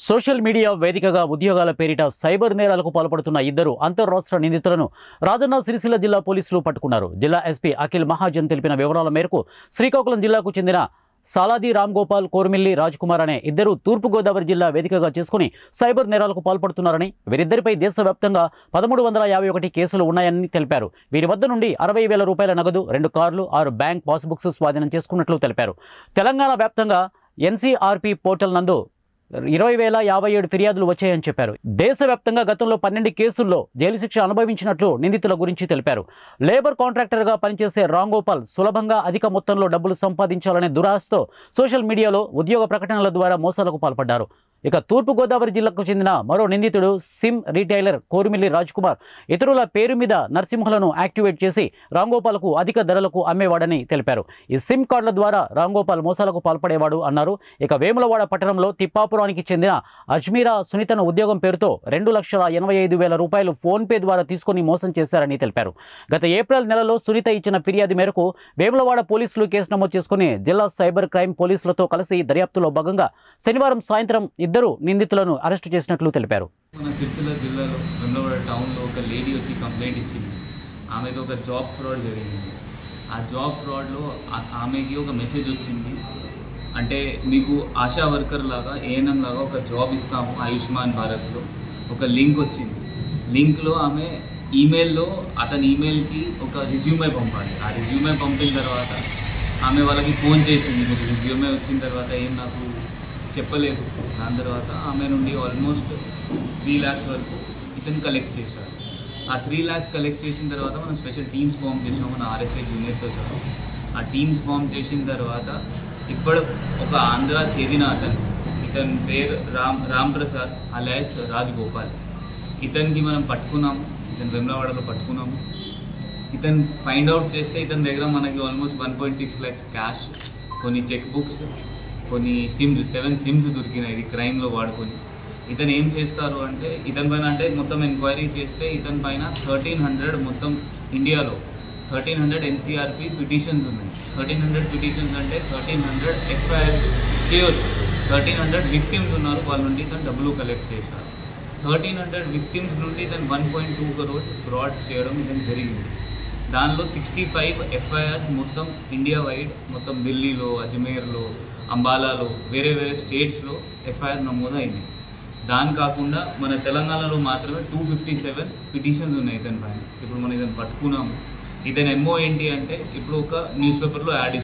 social media వేదికగా ఉద్యోగాల పేరిట సైబర్ నేరాలకు పాల్పడుతున్న ఇద్దరు అంతర్రాష్ట్ర నిందితులను రాజన్న సిరిసిల్ల జిల్లా పోలీసులు పట్టుకున్నారు జిల్లా ఎస్పీ అఖిల్ మహాజన్ తెలిపిన వివరాల మేరకు శ్రీకాకుళం జిల్లాకు చెందిన సాలాది రామ్ గోపాల్ కోర్మిల్లి రాజ్ కుమార్ అనే ఇద్దరు తూర్పుగోదావరి జిల్లా వేదికగా చేసుకుని సైబర్ నేరాలకు పాల్పడుతున్నారని వీరిద్దరిపై దేశవ్యాప్తంగా పదమూడు వందల యాభై ఒకటి కేసులు ఉన్నాయని తెలిపారు వీరి వద్ద నుండి అరవై వేల రూపాయల నగదు రెండు కార్లు ఆరు బ్యాంక్ పాస్బుక్స్ స్వాధీనం చేసుకున్నట్లు తెలిపారు తెలంగాణ వ్యాప్తంగా ఎన్సీఆర్పీ పోర్టల్ నందు ఇరవై వేల యాభై ఏడు ఫిర్యాదులు వచ్చాయని చెప్పారు దేశవ్యాప్తంగా గతంలో పన్నెండు కేసుల్లో జైలు శిక్ష అనుభవించినట్లు నిందితుల గురించి తెలిపారు లేబర్ కాంట్రాక్టర్గా పనిచేసే రామ్ గోపాల్ సులభంగా అధిక మొత్తంలో డబ్బులు సంపాదించాలనే దురాశతో సోషల్ మీడియాలో ఉద్యోగ ప్రకటనల ద్వారా మోసాలకు పాల్పడ్డారు ఇక తూర్పుగోదావరి జిల్లాకు చెందిన మరో నిందితుడు సిమ్ రీటైలర్ కోరిమిల్లి రాజ్ కుమార్ ఇతరుల పేరు మీద నర్సింహులను యాక్టివేట్ చేసి రాంగోపాల్కు అధిక ధరలకు అమ్మేవాడని తెలిపారు ఈ సిమ్ కార్డుల ద్వారా రాంగోపాల్ మోసాలకు పాల్పడేవాడు అన్నారు ఇక వేములవాడ పట్టణంలో తిప్పాపురానికి చెందిన అజ్మీరా సునీతను ఉద్యోగం పేరుతో రెండు లక్షల ఎనభై ఐదు వేల రూపాయలు ఫోన్పే ద్వారా తీసుకొని మోసం చేశారని తెలిపారు గత ఏప్రిల్ నెలలో సునీత ఇచ్చిన ఫిర్యాదు మేరకు వేములవాడ పోలీసులు కేసు నమోదు చేసుకుని జిల్లా సైబర్ క్రైమ్ పోలీసులతో కలిసి దర్యాప్తులో భాగంగా శనివారం సాయంత్రం ఇద్దరు నిందితులను అరెస్టు చేసినట్లు తెలిపారు మన సిరిసిల్ల జిల్లాలో వెమ్లవాడ టౌన్లో ఒక లేడీ వచ్చి కంప్లైంట్ ఇచ్చింది ఆమెకి ఒక జాబ్ ఫ్రాడ్ జరిగింది ఆ జాబ్ ఫ్రాడ్లో ఆ- ఆమెకి ఒక మెసేజ్ వచ్చింది అంటే మీకు ఆశా వర్కర్ లాగా ఏఎన్ఎం లాగా ఒక జాబ్ ఇస్తాము ఆయుష్మాన్ భారత్లో ఒక లింక్ వచ్చింది లింక్లో ఆమె ఈమెయిల్లో అతని ఈమెయిల్కి ఒక రిజ్యూమే పంపాలి ఆ రిజ్యూమే పంపిన తర్వాత ఆమె వాళ్ళకి ఫోన్ చేసింది మీకు రిజ్యూమే వచ్చిన తర్వాత ఏం నాకు చెప్పలేదు దాని తర్వాత ఆమె నుండి ఆల్మోస్ట్ త్రీ ల్యాక్స్ వరకు ఇతను కలెక్ట్ చేశారు ఆ త్రీ ల్యాక్స్ కలెక్ట్ చేసిన తర్వాత మనం స్పెషల్ టీమ్స్ ఫామ్ చేసాం మన ఆర్ఎస్ఐ జూనియర్తో సహా ఆ టీమ్స్ ఫామ్ చేసిన తర్వాత ఇప్పుడు ఒక ఆంధ్ర చెందిన అతను ఇతని పేరు రామ్ రామ్ ప్రసాద్ అలయస్ రాజ్ గోపాల్ ఇతనికి మనం పట్టుకున్నాము ఇతను వెమ్లవాడలో పట్టుకున్నాము ఇతను ఫైండ్ అవుట్ చేస్తే ఇతని దగ్గర మనకి almost one point six lakhs cash కొన్ని చెక్ బుక్స్ కొన్ని సిమ్స్ సెవెన్ సిమ్స్ దొరికినాయి ఇది క్రైమ్లో వాడుకొని ఇతను ఏం చేస్తారు అంటే ఇతని పైన అంటే మొత్తం ఎంక్వైరీ చేస్తే ఇతని పైన థర్టీన్ హండ్రెడ్ మొత్తం ఇండియాలో థర్టీన్ హండ్రెడ్ ఎన్సీఆర్పి పిటిషన్స్ ఉన్నాయి థర్టీన్ హండ్రెడ్ పిటిషన్స్ అంటే థర్టీన్ హండ్రెడ్ ఎఫ్ఐఆర్స్ చేయొచ్చు థర్టీన్ హండ్రెడ్ విక్టిమ్స్ ఉన్నారు వాళ్ళ నుండి ఇతను డబ్బులు కలెక్ట్ చేశారు థర్టీన్ హండ్రెడ్ విక్టిమ్స్ నుండి ఇతను one point two crore fraud చేయడం ఇతను జరిగింది దానిలో సిక్స్టీ ఫైవ్ ఎఫ్ఐఆర్స్ మొత్తం ఇండియా వైడ్ మొత్తం ఢిల్లీలో అజ్మీర్లో అంబాలాలో వేరే వేరే స్టేట్స్లో ఎఫ్ఐఆర్ నమోదైంది దాని కాకుండా మన తెలంగాణలో మాత్రమే టూ ఫిఫ్టీ సెవెన్ పిటిషన్స్ ఉన్నాయి ఇతని పైన ఇప్పుడు మనం ఇతను పట్టుకున్నాము ఇతని ఎంఓ ఏంటి అంటే ఇప్పుడు ఒక న్యూస్ పేపర్లో యాడ్